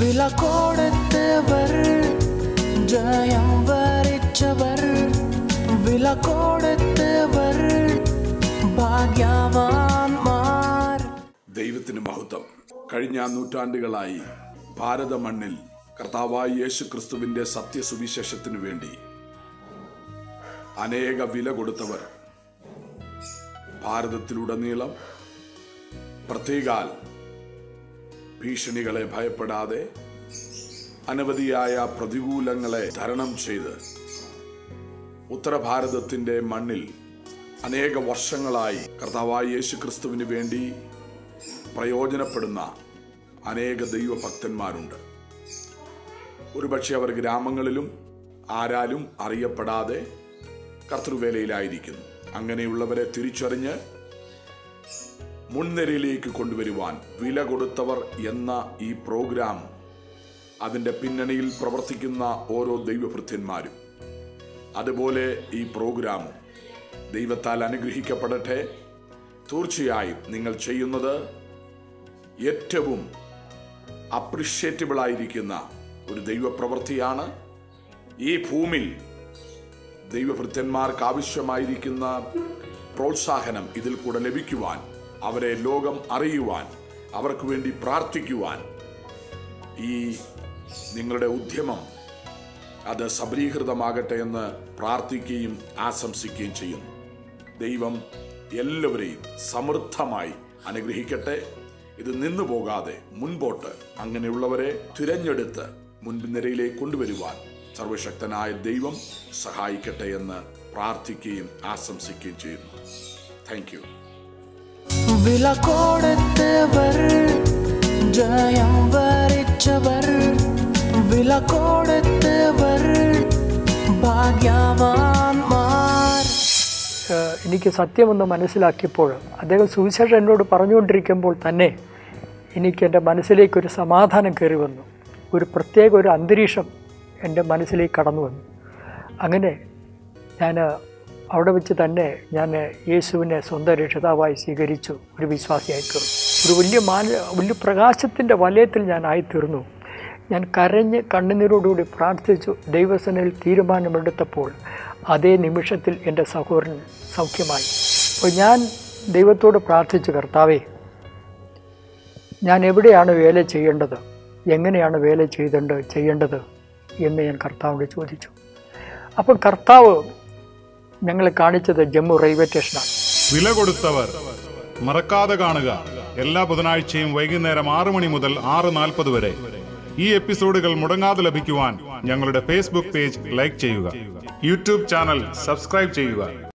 വില കൊടുത്തവർ ജയം വരിച്ചവർ വില കൊടുത്തവർ ഭാഗ്യവാന്മാർ ദൈവത്തിന് മഹത്വം കഴിഞ്ഞ നൂറ്റാണ്ടുകളായി ഭാരത മണ്ണിൽ കർത്താവായ യേശു ക്രിസ്തുവിന്റെ സത്യസുവിശേഷത്തിനു വേണ്ടി അനേക വില കൊടുത്തവർ ഭാരതത്തിലുടനീളം പ്രത്യേകാൽ ഭീഷണികളെ ഭയപ്പെടാതെ അനവധിയായ പ്രതികൂലങ്ങളെ തരണം ചെയ്ത് ഉത്തരഭാരതത്തിന്റെ മണ്ണിൽ അനേക വർഷങ്ങളായി കർത്താവായ യേശു ക്രിസ്തുവിന് വേണ്ടി പ്രയോജനപ്പെടുന്ന അനേക ദൈവഭക്തന്മാരുണ്ട് ഒരുപക്ഷെ അവർ ഗ്രാമങ്ങളിലും ആരാലും അറിയപ്പെടാതെ കർത്തൃവേലയിലായിരിക്കുന്നു അങ്ങനെയുള്ളവരെ തിരിച്ചറിഞ്ഞ് മുൻനിരയിലേക്ക് കൊണ്ടുവരുവാൻ വില കൊടുത്തവർ എന്ന ഈ പ്രോഗ്രാം അതിൻ്റെ പിന്നണിയിൽ പ്രവർത്തിക്കുന്ന ഓരോ ദൈവഭൃത്യന്മാരും അതുപോലെ ഈ പ്രോഗ്രാം ദൈവത്താൽ അനുഗ്രഹിക്കപ്പെടട്ടെ തീർച്ചയായും നിങ്ങൾ ചെയ്യുന്നത് ഏറ്റവും അപ്രിഷ്യേറ്റബിൾ ആയിരിക്കുന്ന ഒരു ദൈവപ്രവൃത്തിയാണ് ഈ ഭൂമിയിൽ ദൈവഭൃത്യന്മാർക്ക് ആവശ്യമായിരിക്കുന്ന പ്രോത്സാഹനം ഇതിൽ കൂടെ ലഭിക്കുവാൻ അവരെ ലോകം അറിയുവാൻ അവർക്ക് വേണ്ടി പ്രാർത്ഥിക്കുവാൻ ഈ നിങ്ങളുടെ ഉദ്യമം അത് സബലീകൃതമാകട്ടെ എന്ന് പ്രാർത്ഥിക്കുകയും ആശംസിക്കുകയും ചെയ്യുന്നു ദൈവം എല്ലാവരെയും സമൃദ്ധമായി അനുഗ്രഹിക്കട്ടെ ഇത് നിന്നു പോകാതെ മുൻപോട്ട് അങ്ങനെയുള്ളവരെ തിരഞ്ഞെടുത്ത് മുൻനിരയിലേക്ക് കൊണ്ടുവരുവാൻ സർവശക്തനായ ദൈവം സഹായിക്കട്ടെ എന്ന് പ്രാർത്ഥിക്കുകയും ആശംസിക്കുകയും ചെയ്യുന്നു താങ്ക് യു വില കൊടുത്തവർ ജയം വരിച്ചവർ വില കൊടുത്തവർ ഭാഗ്യവാന്മാർ ഏഹ് എനിക്ക് സത്യമെന്ന് മനസ്സിലാക്കിയപ്പോൾ അദ്ദേഹം സുവിശേഷം എന്നോട് പറഞ്ഞുകൊണ്ടിരിക്കുമ്പോൾ തന്നെ എനിക്ക് എൻ്റെ മനസ്സിലേക്കൊരു സമാധാനം കയറി വന്നു ഒരു പ്രത്യേക ഒരു അന്തരീക്ഷം എൻ്റെ മനസ്സിലേക്ക് കടന്നു വന്നു അങ്ങനെ ഞാൻ അവിടെ വെച്ച് തന്നെ ഞാൻ യേശുവിനെ സ്വന്തം രക്ഷിതാവായി സ്വീകരിച്ചു ഒരു വിശ്വാസിയായി തീർന്നു ഒരു വലിയ മാന വലിയ പ്രകാശത്തിൻ്റെ വലയത്തിൽ ഞാൻ ആയിത്തീർന്നു ഞാൻ കരഞ്ഞ് കണ്ണുനീരോടുകൂടി പ്രാർത്ഥിച്ചു ദൈവസനയിൽ തീരുമാനമെടുത്തപ്പോൾ അതേ നിമിഷത്തിൽ എൻ്റെ സഹോദരൻ സൗഖ്യമായി അപ്പോൾ ഞാൻ ദൈവത്തോട് പ്രാർത്ഥിച്ചു കർത്താവേ ഞാൻ എവിടെയാണ് വേല ചെയ്യേണ്ടത് എങ്ങനെയാണ് വേല ചെയ്തേണ്ടത് ചെയ്യേണ്ടത് എന്ന് ഞാൻ കർത്താവിനോട് ചോദിച്ചു അപ്പോൾ കർത്താവ് ഞങ്ങളെ കാണിച്ചത് ജമ്മു റെയിൽവേ സ്റ്റേഷനാണ് വില കൊടുത്തവർ മറക്കാതെ കാണുക എല്ലാ ബുധനാഴ്ചയും വൈകുന്നേരം ആറ് മണി മുതൽ ആറ് നാൽപ്പത് വരെ ഈ എപ്പിസോഡുകൾ മുടങ്ങാതെ ലഭിക്കുവാൻ ഞങ്ങളുടെ ഫേസ്ബുക്ക് പേജ് ലൈക്ക് ചെയ്യുക യൂട്യൂബ് ചാനൽ സബ്സ്ക്രൈബ് ചെയ്യുക